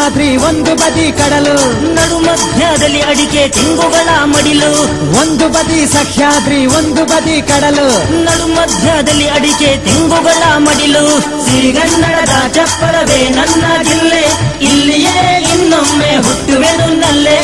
ಸಹ್ಯಾದ್ರಿ ಒಂದು ಬದಿ ಕಡಲು ನಡು ಮಧ್ಯದಲ್ಲಿ ಅಡಿಕೆ ತೆಂಗುಗಳ ಮಡಿಲು ಒಂದು ಬದಿ ಸಹ್ಯಾದ್ರಿ ಒಂದು ಬದಿ ಕಡಲು ನಡು ಮಧ್ಯದಲ್ಲಿ ಅಡಿಕೆ ತೆಂಗುಗಳ ಮಡಿಲು ಸಿರಿಗನ್ನಡದ ಚಪ್ಪರವೇ ನನ್ನ ಜಿಲ್ಲೆ ಇಲ್ಲಿಯೇ ಇನ್ನೊಮ್ಮೆ ಹುಟ್ಟುವೆನು ನಲ್ಲೆ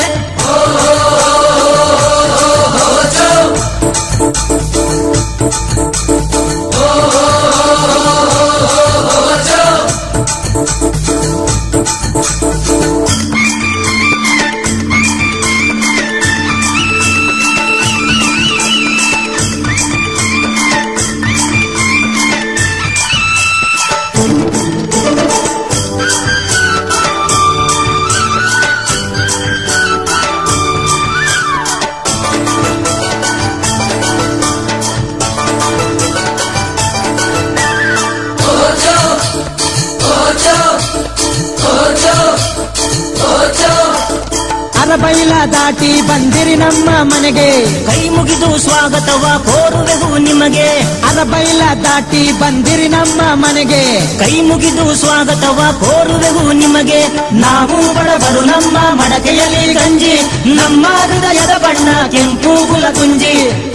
ಅರಬೈಲ ದಾಟಿ ಬಂದಿರಿ ನಮ್ಮ ಮನೆಗೆ ಕೈ ಮುಗಿದು ಸ್ವಾಗತವ ಕೋರುವೆವು ನಿಮಗೆ ಅರಬೈಲ ದಾಟಿ ಬಂದಿರಿ ನಮ್ಮ ಮನೆಗೆ ಕೈ ಮುಗಿದು ಸ್ವಾಗತವ ಕೋರುವೆವು ನಿಮಗೆ ನಾವು ಬಡವರು ನಮ್ಮ ಮಡಕೆಯಲ್ಲಿ ಗಂಜಿ ನಮ್ಮ ಹೃದಯದ ಬಣ್ಣ ಕೆಂಪು ಗುಲಕುಂಜಿ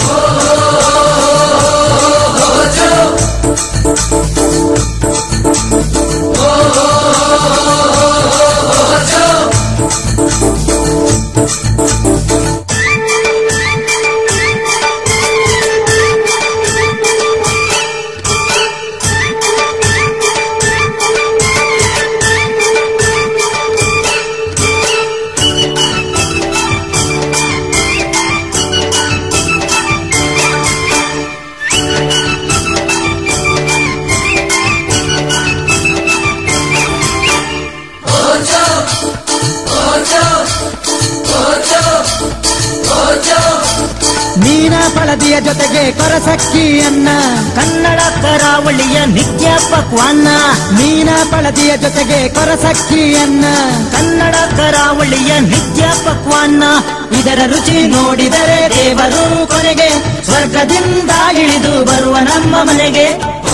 ಮೀನ ಪಳದಿಯ ಜೊತೆಗೆ ಕೊರಸಕ್ಕಿಯನ್ನ ಕನ್ನಡ ಕರಾವಳಿಯ ನಿತ್ಯ ಪಕ್ವಾನ್ನ ಮೀನ ಪಳದಿಯ ಜೊತೆಗೆ ಕೊರಸಕ್ಕಿಯನ್ನ ಕನ್ನಡ ಕರಾವಳಿಯ ನಿತ್ಯ ಪಕ್ವಾನ್ನ ಇದರ ರುಚಿ ನೋಡಿದರೆ ದೇವರು ಕೊನೆಗೆ ಸ್ವರ್ಗದಿಂದ ಇಳಿದು ಬರುವ ನಮ್ಮ ಮನೆಗೆ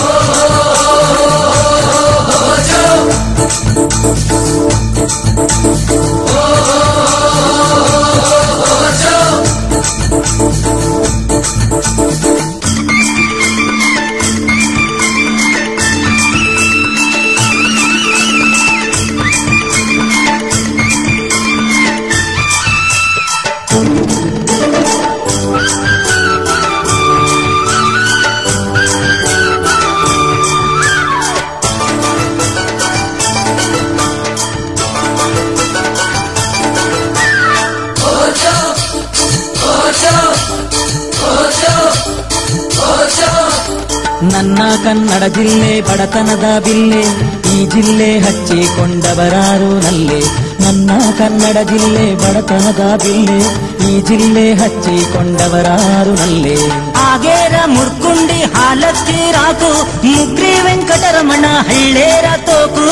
ನನ್ನ ಕನ್ನಡ ಜಿಲ್ಲೆ ಬಡತನದ ಬಿಲ್ಲೆ ಈ ಜಿಲ್ಲೆ ಹಚ್ಚಿಕೊಂಡವರಾರು ನಲ್ಲೆ ನನ್ನ ಕನ್ನಡ ಜಿಲ್ಲೆ ಬಡತನದ ಬಿಲ್ಲೆ ಈ ಜಿಲ್ಲೆ ಹಚ್ಚಿಕೊಂಡವರಾರು ನಲ್ಲೆ ಆಗೇರ ಮುರ್ಕುಂಡಿ ಹಾಲತ್ತಿ ರಾಕು ಮುಗ್ರಿ ವೆಂಕಟರಮಣ ಹಳ್ಳೇರ ತೋಕು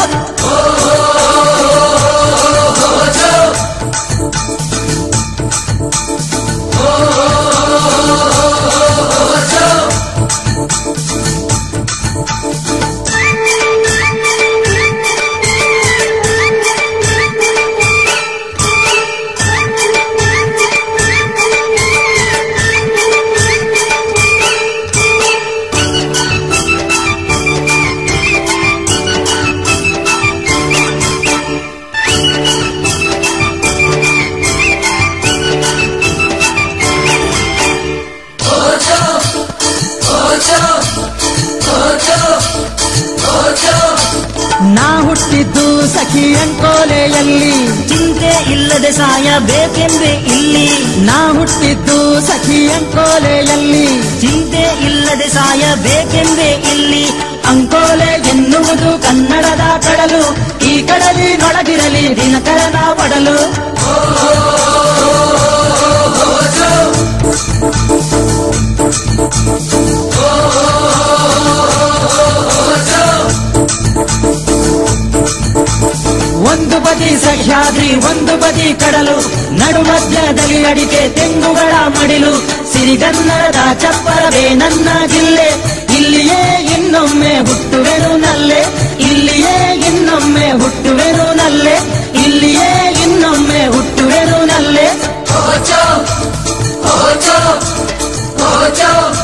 ನಾ ಹುಟ್ಟಿದ್ದು ಸಖಿ ಅಂಕೋಲೆಯಲ್ಲಿ ಚಿಂತೆ ಇಲ್ಲದೆ ಸಾಯಬೇಕೆಂಬೆ ಇಲ್ಲಿ ನಾ ಹುಟ್ಟಿದ್ದು ಸಖಿ ಅಂಕೋಲೆಯಲ್ಲಿ ಚಿಂತೆ ಇಲ್ಲದೆ ಸಾಯಬೇಕೆಂಬೆ ಇಲ್ಲಿ ಅಂಕೋಲೆ ಎನ್ನುವುದು ಕನ್ನಡದ ಕಡಲು ಈ ಕಡಲಿನೊಳಗಿರಲಿ ದಿನಕರನ ಒಡಲು ಒಂದು ಬದಿ ಸಹ್ಯಾದ್ರಿ ಒಂದು ಬದಿ ಕಡಲು ನಡು ಮಧ್ಯದಲ್ಲಿ ಅಡಿಕೆ ತೆಂಗುಗಳ ಮಡಿಲು ಸಿರಿಗನ್ನಡದ ಚಪ್ಪರವೇ ನನ್ನ ಜಿಲ್ಲೆ ಇಲ್ಲಿಯೇ ಇನ್ನೊಮ್ಮೆ ಹುಟ್ಟುವೆನು ನಲ್ಲೆ ಇಲ್ಲಿಯೇ ಇನ್ನೊಮ್ಮೆ ಹುಟ್ಟುವೆನು ನಲ್ಲೆ ಇಲ್ಲಿ ತಾಯಿಯೇ ಇನ್ನೊಮ್ಮೆ ಹುಟ್ಟುವೆನು ನಲ್ಲೆ Ocho, ocho, ocho,